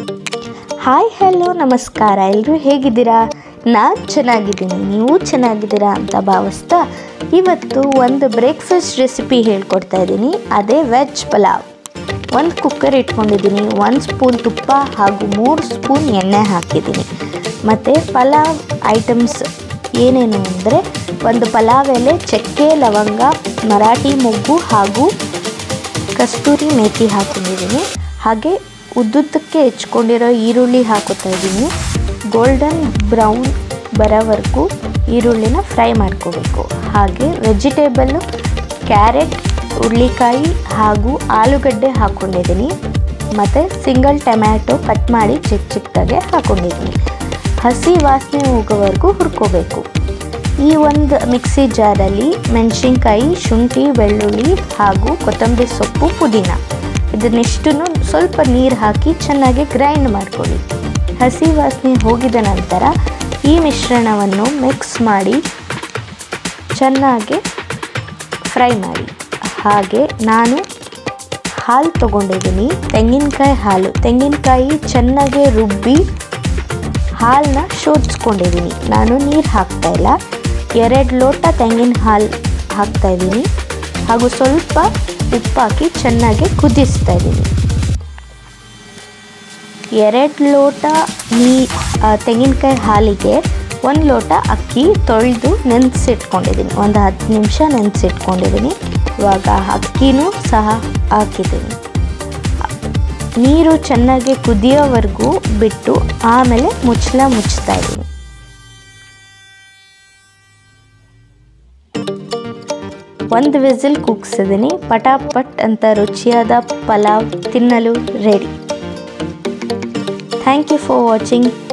hi hello ನಮಸ್ಕಾರ ಎಲ್ಲರೂ ಹೇಗಿದ್ದೀರಾ ನಾನು ಚೆನ್ನಾಗಿದ್ದೀನಿ ನೀವು ಚೆನ್ನಾಗಿದ್ದೀರಾ ಅಂತ ಭಾವಿಸ್ತಾ ಇವತ್ತು ಒಂದು ಬ್ರೇಕ್ಫಾಸ್ಟ್ ರೆಸಿಪಿ ಹೇಳ್ಕೊಡ್ತಾ ಇದ್ದೀನಿ ಅದೇ ವೆಜ್ ಪಲಾವ್ ಒಂದು ಕುಕ್ಕರ್ ಇಟ್ಕೊಂಡಿದ್ದೀನಿ ಒಂದು ಸ್ಪೂನ್ ತುಪ್ಪ ಹಾಗೂ ಮೂರು ಸ್ಪೂನ್ ಎಣ್ಣೆ ಹಾಕಿದ್ದೀನಿ ಮತ್ತು ಪಲಾವ್ ಐಟಮ್ಸ್ ಏನೇನು ಅಂದರೆ ಒಂದು ಪಲಾವ್ ಎಲೆ ಚಕ್ಕೆ ಲವಂಗ ಮರಾಠಿ ಮೊಗ್ಗು ಹಾಗೂ ಕಸ್ತೂರಿ ಮೇಥಿ ಹಾಕೊಂಡಿದ್ದೀನಿ ಹಾಗೆ ಉದ್ದುದ್ದಕ್ಕೆ ಹೆಚ್ಕೊಂಡಿರೋ ಈರುಳ್ಳಿ ಹಾಕೋತಾ ಇದ್ದೀನಿ ಗೋಲ್ಡನ್ ಬ್ರೌನ್ ಬರೋವರೆಗೂ ಈರುಳ್ಳಿನ ಫ್ರೈ ಮಾಡ್ಕೋಬೇಕು ಹಾಗೆ ವೆಜಿಟೇಬಲ್ಲು ಕ್ಯಾರೆಟ್ ಹುರುಳಿಕಾಯಿ ಹಾಗೂ ಆಲೂಗಡ್ಡೆ ಹಾಕ್ಕೊಂಡಿದ್ದೀನಿ ಮತ್ತು ಸಿಂಗಲ್ ಟೊಮ್ಯಾಟೊ ಕಟ್ ಮಾಡಿ ಚಿಕ್ಕ ಚಿಕ್ಕದಾಗೆ ಹಾಕ್ಕೊಂಡಿದ್ದೀನಿ ಹಸಿ ವಾಸನೆ ಹೋಗೋವರೆಗೂ ಹುರ್ಕೋಬೇಕು ಈ ಒಂದು ಮಿಕ್ಸಿ ಜಾರಲ್ಲಿ ಮೆಣಸಿನ್ಕಾಯಿ ಶುಂಠಿ ಬೆಳ್ಳುಳ್ಳಿ ಹಾಗೂ ಕೊತ್ತಂಬರಿ ಸೊಪ್ಪು ಪುದೀನ ಇದನ್ನಿಷ್ಟನ್ನು ಸ್ವಲ್ಪ ನೀರು ಹಾಕಿ ಚೆನ್ನಾಗಿ ಗ್ರೈಂಡ್ ಮಾಡ್ಕೊಳ್ಳಿ ಹಸಿ ವಾಸನೆ ಹೋಗಿದ ನಂತರ ಈ ಮಿಶ್ರಣವನ್ನು ಮಿಕ್ಸ್ ಮಾಡಿ ಚೆನ್ನಾಗಿ ಫ್ರೈ ಮಾಡಿ ಹಾಗೆ ನಾನು ಹಾಲು ತೊಗೊಂಡಿದ್ದೀನಿ ತೆಂಗಿನಕಾಯಿ ಹಾಲು ತೆಂಗಿನಕಾಯಿ ಚೆನ್ನಾಗಿ ರುಬ್ಬಿ ಹಾಲನ್ನ ಶೋಧಿಸ್ಕೊಂಡಿದ್ದೀನಿ ನಾನು ನೀರು ಹಾಕ್ತಾ ಇಲ್ಲ ಎರಡು ಲೋಟ ತೆಂಗಿನ ಹಾಲು ಹಾಕ್ತಾಯಿದ್ದೀನಿ ಹಾಗೂ ಸ್ವಲ್ಪ ಉಪ್ಪಾಕಿ ಚೆನ್ನಾಗಿ ಕುದಿಸ್ತಾ ಇದ್ದೀನಿ ಎರಡು ಲೋಟ ನೀ ತೆಂಗಿನಕಾಯಿ ಹಾಲಿಗೆ ಒಂದು ಲೋಟ ಅಕ್ಕಿ ತೊಳೆದು ನೆನೆಸಿಟ್ಕೊಂಡಿದ್ದೀನಿ ಒಂದು ಹತ್ತು ನಿಮಿಷ ನೆನೆಸಿಟ್ಕೊಂಡಿದ್ದೀನಿ ಇವಾಗ ಅಕ್ಕಿನೂ ಸಹ ಹಾಕಿದ್ದೀನಿ ನೀರು ಚೆನ್ನಾಗಿ ಕುದಿಯೋವರೆಗೂ ಬಿಟ್ಟು ಆಮೇಲೆ ಮುಚ್ಚಳ ಮುಚ್ತಾ ಇದ್ದೀನಿ ಒಂದು ವಿಸಿಲ್ ಕೂಗ್ಸಿದ್ದೀನಿ ಪಟಾಪಟ್ ಅಂತ ರುಚಿಯಾದ ಪಲಾವ್ ತಿನ್ನಲು ready thank you for watching